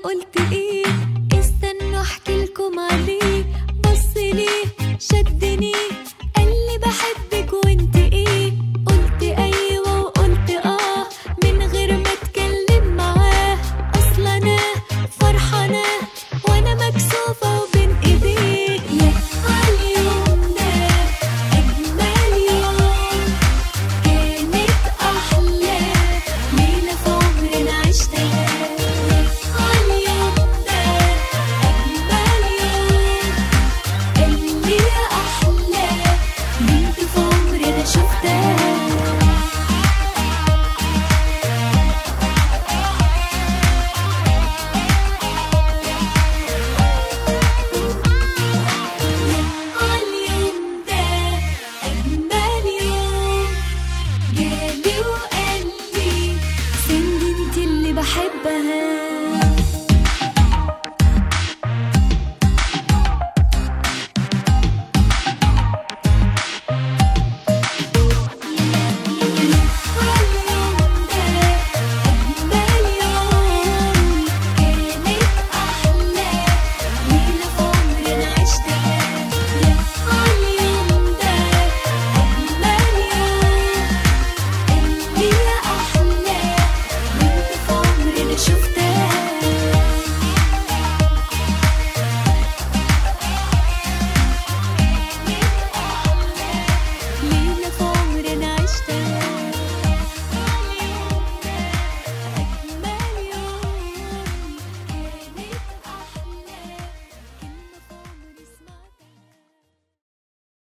قلت ايه استنوا احكي لكم عليه بص ليه شدني قال لي بحبك وانت ايه قلت ايوه وقلت اه من غير ما اتكلم معاه اصل انا فرحانه وانا مكسوفه وبين ايديه يا عاليوم ده اجمل يوم كانت أحلى ليلة في عمرنا عشتها عاليوم ده أجمل يوم اللي أحلى بنت في عمرنا شفتها عاليوم ده أجمل يوم جالي وقال لي سند انت اللي بحبها